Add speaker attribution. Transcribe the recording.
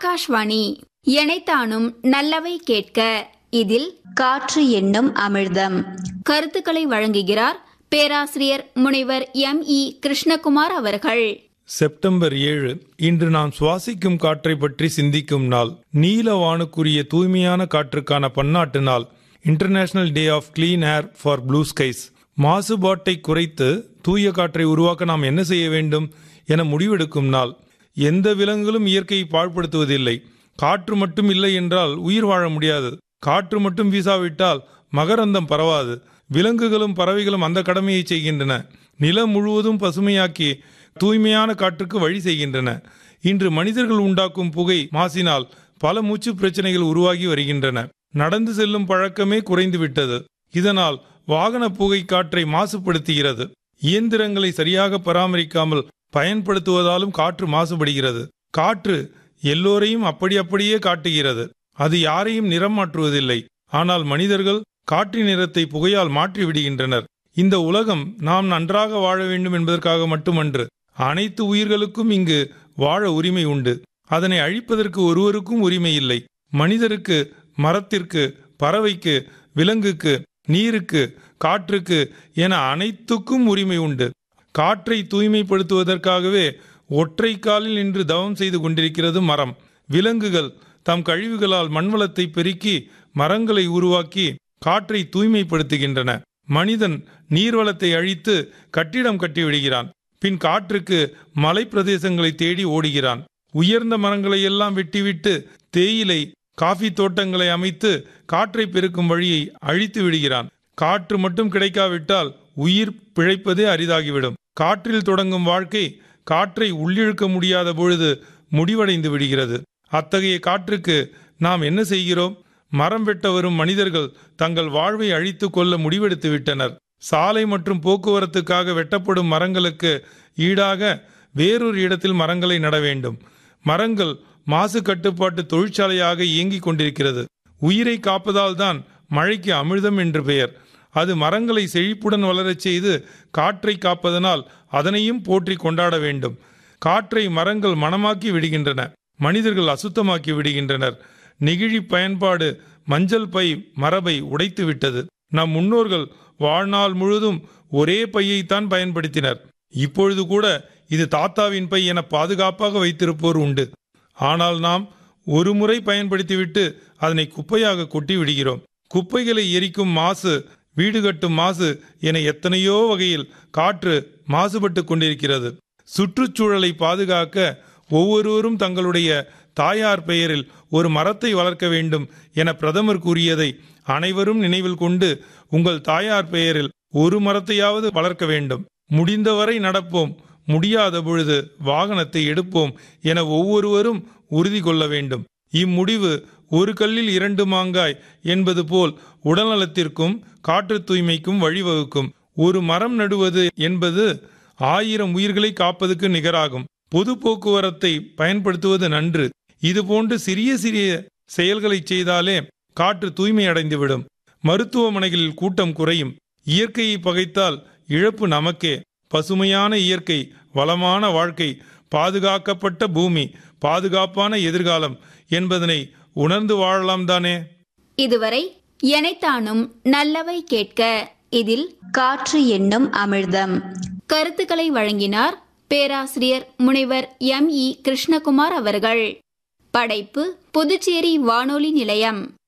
Speaker 1: ஆகாஷ்வாணி எனைத்தானும் நல்லவை கேட்க இதில்
Speaker 2: காற்று என்னும் அமிர்தம்
Speaker 1: கருத்துக்களை வழங்குகிறார் பேராசிரியர் முனைவர் எம் இ கிருஷ்ணகுமார் அவர்கள்
Speaker 3: செப்டம்பர் ஏழு இன்று நாம் சுவாசிக்கும் காற்றை பற்றி சிந்திக்கும் நாள் நீல வானுக்குரிய தூய்மையான காற்றுக்கான பன்னாட்டு நாள் international day of clean air for blue skies மாசுபாட்டை குறைத்து தூய காற்றை உருவாக்க நாம் என்ன செய்ய வேண்டும் என முடிவெடுக்கும் நாள் எந்த விலங்குகளும் இயற்கையை பாழ்படுத்துவதில்லை காற்று மட்டும் இல்லை என்றால் உயிர் வாழ முடியாது காற்று மட்டும் வீசாவிட்டால் மகரந்தம் பரவாது விலங்குகளும் பறவைகளும் அந்த கடமையை செய்கின்றன நிலம் முழுவதும் பசுமையாக்கி தூய்மையான காற்றுக்கு வழி செய்கின்றன இன்று மனிதர்கள் உண்டாக்கும் புகை மாசினால் பல மூச்சு பிரச்சனைகள் உருவாகி வருகின்றன நடந்து செல்லும் பழக்கமே குறைந்து விட்டது இதனால் வாகன புகை காற்றை மாசுபடுத்துகிறது இயந்திரங்களை சரியாக பராமரிக்காமல் பயன்படுத்துவதாலும் காற்று மாசுபடுகிறது காற்று எல்லோரையும் அப்படி அப்படியே காட்டுகிறது அது யாரையும் நிறம் மாற்றுவதில்லை ஆனால் மனிதர்கள் காற்றின் நிறத்தை புகையால் மாற்றி விடுகின்றனர் இந்த உலகம் நாம் நன்றாக வாழ வேண்டும் என்பதற்காக மட்டுமன்று அனைத்து உயிர்களுக்கும் இங்கு வாழ உரிமை உண்டு அதனை அழிப்பதற்கு ஒருவருக்கும் உரிமை இல்லை மனிதருக்கு மரத்திற்கு பறவைக்கு விலங்குக்கு நீருக்கு காற்றுக்கு என அனைத்துக்கும் உரிமை உண்டு காற்றை தூய்மைப்படுத்துவதற்காகவே ஒற்றை காலில் நின்று தவம் செய்து கொண்டிருக்கிறது மரம் விலங்குகள் தம் கழிவுகளால் மண்வளத்தை பெருக்கி மரங்களை உருவாக்கி காற்றை தூய்மைப்படுத்துகின்றன மனிதன் நீர்வளத்தை அழித்து கட்டிடம் கட்டிவிடுகிறான் பின் காற்றுக்கு மலை பிரதேசங்களை தேடி ஓடுகிறான் உயர்ந்த மரங்களை எல்லாம் வெட்டிவிட்டு தேயிலை காஃபி தோட்டங்களை அமைத்து காற்றை பெருக்கும் வழியை அழித்து விடுகிறான் காற்று மட்டும் கிடைக்காவிட்டால் உயிர் பிழைப்பதே அரிதாகிவிடும் காற்றில் தொடங்கும் வாழ்க்கை காற்றை உள்ளிழுக்க முடியாத பொழுது முடிவடைந்து விடுகிறது அத்தகைய காற்றுக்கு நாம் என்ன செய்கிறோம் மரம் வெட்ட வரும் மனிதர்கள் தங்கள் வாழ்வை அழித்து கொள்ள முடிவெடுத்து விட்டனர் சாலை மற்றும் போக்குவரத்துக்காக வெட்டப்படும் மரங்களுக்கு ஈடாக வேறொரு இடத்தில் மரங்களை நட வேண்டும் மரங்கள் மாசு கட்டுப்பாட்டு தொழிற்சாலையாக இயங்கிக் கொண்டிருக்கிறது உயிரை காப்பதால் தான் மழைக்கு அமிர்தம் என்று பெயர் அது மரங்களை செழிப்புடன் வளரச் செய்து காற்றை காப்பதனால் அதனையும் போற்றி கொண்டாட வேண்டும் காற்றை மரங்கள் மணமாக்கி விடுகின்றன மனிதர்கள் அசுத்தமாக்கி விடுகின்றனர் நெகிழி பயன்பாடு மஞ்சள் பை மரபை உடைத்து விட்டது நம் முன்னோர்கள் வாழ்நாள் முழுதும் ஒரே பையைத்தான் பயன்படுத்தினர் இப்பொழுது கூட இது தாத்தாவின் பை என பாதுகாப்பாக வைத்திருப்போர் உண்டு ஆனால் நாம் ஒரு முறை பயன்படுத்திவிட்டு அதனை குப்பையாக கொட்டி விடுகிறோம் குப்பைகளை எரிக்கும் மாசு வீடு கட்டும் மாசு என எத்தனையோ வகையில் காற்று மாசுபட்டு கொண்டிருக்கிறது சுற்றுச்சூழலை பாதுகாக்க ஒவ்வொருவரும் தங்களுடைய தாயார் பெயரில் ஒரு மரத்தை வளர்க்க வேண்டும் என பிரதமர் கூறியதை அனைவரும் நினைவில் கொண்டு உங்கள் தாயார் பெயரில் ஒரு மரத்தையாவது வளர்க்க வேண்டும் முடிந்தவரை நடப்போம் முடியாத பொழுது வாகனத்தை எடுப்போம் என ஒவ்வொருவரும் உறுதி கொள்ள வேண்டும் இம்முடிவு ஒரு கல்லில் இரண்டு மாங்காய் என்பது போல் உடல்நலத்திற்கும் காற்று தூய்மைக்கும் வழிவகுக்கும் ஒரு மரம் நடுவது என்பது ஆயிரம் உயிர்களை காப்பதுக்கு நிகராகும் பொது போக்குவரத்தை பயன்படுத்துவது நன்று இதுபோன்று சிறிய சிறிய செயல்களை செய்தாலே காற்று தூய்மை அடைந்துவிடும் மருத்துவமனைகளில் கூட்டம் குறையும் இயற்கையை பகைத்தால் இழப்பு நமக்கே பசுமையான இயற்கை வளமான வாழ்க்கை பாதுகாக்கப்பட்ட பூமி பாதுகாப்பான எதிர்காலம் என்பதனை உணர்ந்து வாழலாம் தானே
Speaker 1: இதுவரை எனைத்தானும் நல்லவை கேட்க இதில்
Speaker 2: காற்று என்னும் அமிர்தம்
Speaker 1: கருத்துக்களை வழங்கினார் பேராசிரியர் முனைவர் எம் இ கிருஷ்ணகுமார் அவர்கள் படைப்பு புதுச்சேரி வானொலி நிலையம்